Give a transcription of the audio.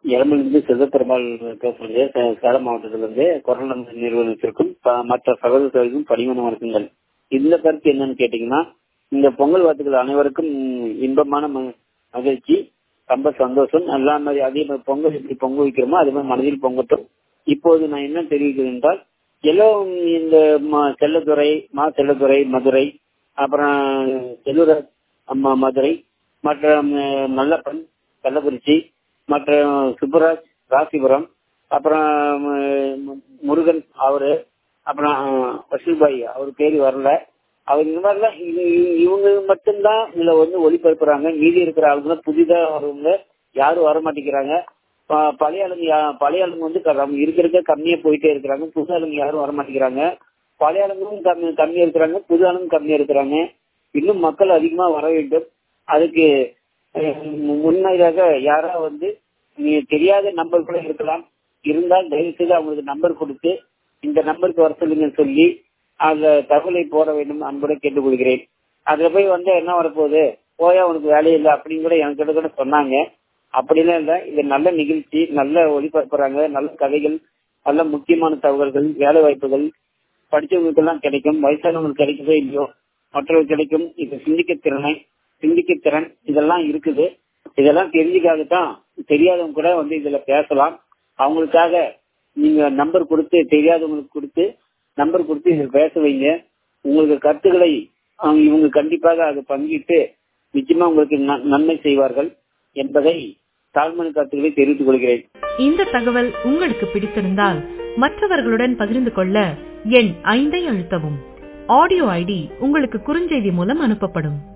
எரமலிருந்து செல்வப்பெருமாள் பேசுறது சே- சேலம் மாவட்டத்திலிருந்து கொரோனா நிறுவனத்திற்கும் ப- மற்ற சகோதரர்களுக்கும் பணிமன வணக்கங்கள் இந்த கருத்து என்னன்னு கேட்டீங்கன்னா இந்த பொங்கல் வாழ்த்துக்கள் அனைவருக்கும் இன்பமான ம- மகிழ்ச்சி ரொம்ப சந்தோஷம் எல்லா மாதிரி அதே மாதிரி பொங்கல் எப்படி பொங்க வைக்கிறோமோ அதே மாதிரி மனதில் பொங்கட்டும் இப்போது நான் என்ன தெரிவிக்கிறேன் என்றால் எல்லாம் இந்த ம- செல்லத்துறை மா செல்லத்துறை மதுரை அப்புறம் செல்லூராஜ் அம்மா மதுரை மற்ற ம், நல்லப்பன் கள்ளக்குறிச்சி மற்ற சுப்பராஜ் ராசிபுரம் அப்புறம் ம், முருகன் அவரு அப்புறம் வசூல்பாய் அவர் பேரு வரல அவர் இந்த மாதிரிலாம் இ- இ- இவங்க மட்டும்தான் இதுல வந்து ஒளிபரப்புறாங்க மீதி இருக்கிற ஆளுங்க புதிதா வரவங்க யாரும் வர மாட்டேங்கிறாங்க ப- பழைய ஆளுங்க யா- பழைய ஆளுங்க வந்து க- அவங்க இருக்க இருக்க கம்மியா போயிட்டே இருக்கிறாங்க புது ஆளுங்க யாரும் வர மாட்டேங்கிறாங்க பழைய ஆளுங்களும் கம்மி கம்மியா இருக்கிறாங்க புது ஆளுங்க கம்மியா இருக்கிறாங்க இன்னும் மக்கள் அதிகமா வர வேண்டும் அதுக்கு அஹ், முன்னதாக யாரா வந்து நீங்க தெரியாத நம்பர் கூட இருக்கலாம் இருந்தால் தயவு செய்து அவங்களுக்கு நம்பர் கொடுத்து இந்த நம்பருக்கு வர சொல்லுங்க சொல்லி அந்த தகவலை போட வேண்டும் அன்போட கேட்டுக்கொள்கிறேன் அதுல போய் வந்து என்ன வரப்போகுது போயா உனக்கு வேலை இல்லை அப்படின்னு கூட எனக்கு கூட சொன்னாங்க அப்படிலாம் இல்ல இது நல்ல நிகழ்ச்சி நல்ல ஒளிபரப்புறாங்க நல்ல கதைகள் நல்ல முக்கியமான தகவல்கள் வேலை வாய்ப்புகள் படிச்சவங்களுக்கு எல்லாம் கிடைக்கும் வயசானவங்களுக்கு கிடைக்கவே இல்லையோ மற்றவர்கள் கிடைக்கும் இது சிந்திக்க திறனை சிந்திக்க திறன் இதெல்லாம் இருக்குது இதெல்லாம் தெரிஞ்சுக்காகத்தான் தெரியாதவங்க கூட வந்து இதுல பேசலாம் அவங்களுக்காக நீங்க நம்பர் கொடுத்து தெரியாதவங்களுக்கு கொடுத்து நம்பர் கொடுத்து இதில் பேச வைங்க உங்களுக்கு கருத்துக்களை அவங்க இவங்க கண்டிப்பாக அதை பங்கிட்டு நிச்சயமா உங்களுக்கு ந- நன்மை செய்வார்கள் என்பதை தாழ்மணி கருத்துக்களை தெரிவித்துக் கொள்கிறேன் இந்த தகவல் உங்களுக்கு பிடித்திருந்தால் மற்றவர்களுடன் பகிர்ந்து கொள்ள எண் ஐந்தை அழுத்தவும் ஆடியோ ஐடி உங்களுக்கு குறுஞ்செய்தி மூலம் அனுப்பப்படும்